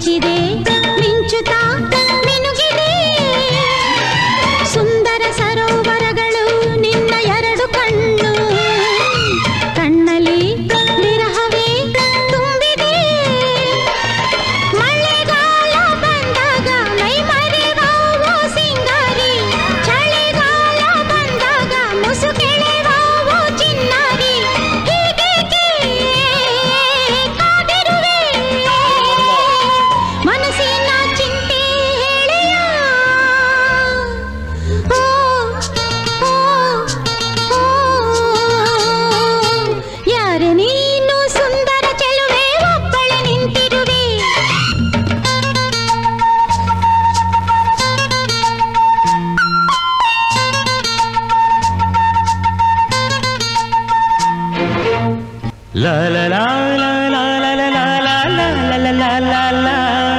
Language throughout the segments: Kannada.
ಮಿಂಚಿದೆ ಮಿಂಚುತ್ತಾ ಮಿನುಗಿದೆ ಸುಂದರ ಸರೋವರಗಳು ನಿನ್ನ ಎರಡು ಕಣ್ಣು ಕಣ್ಣಲ್ಲಿ ವಿರಹವೇ ತುಂಬಿದೆ ಮಳೆಗಾಲ ಬಂದಾಗ ಮೈ ಮರೆವಾವೋ ಸಿಂಗಾರಿ ಚಳಿಗಾಲ ಬಂದಾಗ ಮುಸುಕೆಳೆವಾವೋ ಚಿನ್ನಾರಿ ಹೀಗೇಕೆ ಕಾದಿರುವೆ ಮನಸ್ಸಿನ ಚಿಂತೆ ಹೇಳೆಯ ಓ ಓ ಓ ಯಾರ ನೀನು ಸುಂದರ ಚೆಲುವೆ ಒಬ್ಬಳೆ ನಿಂತಿರುವೆ La la la la la la la la la la la la la la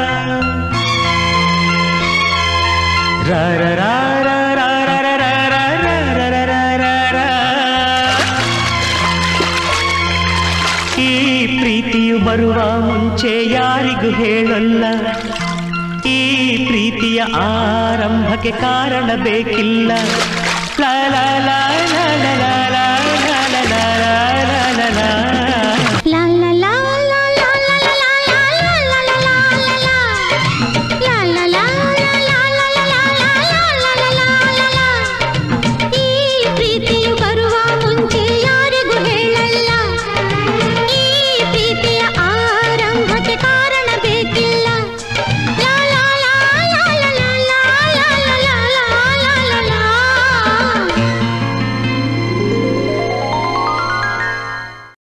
Ra ra ra ra ra ra ra ra ra ra ra ra ra ra ಈ ಪ್ರೀತಿಯು ಬರುವ ಮುಂಚೆ ಯಾರಿಗೂ ಹೇಳಲ್ಲ ಈ ಪ್ರೀತಿಯ ಆರಂಭಕ್ಕೆ ಕಾರಣ ಬೇಕಿಲ್ಲ ಲ ಲ ಲ ಲ ಲ ಲ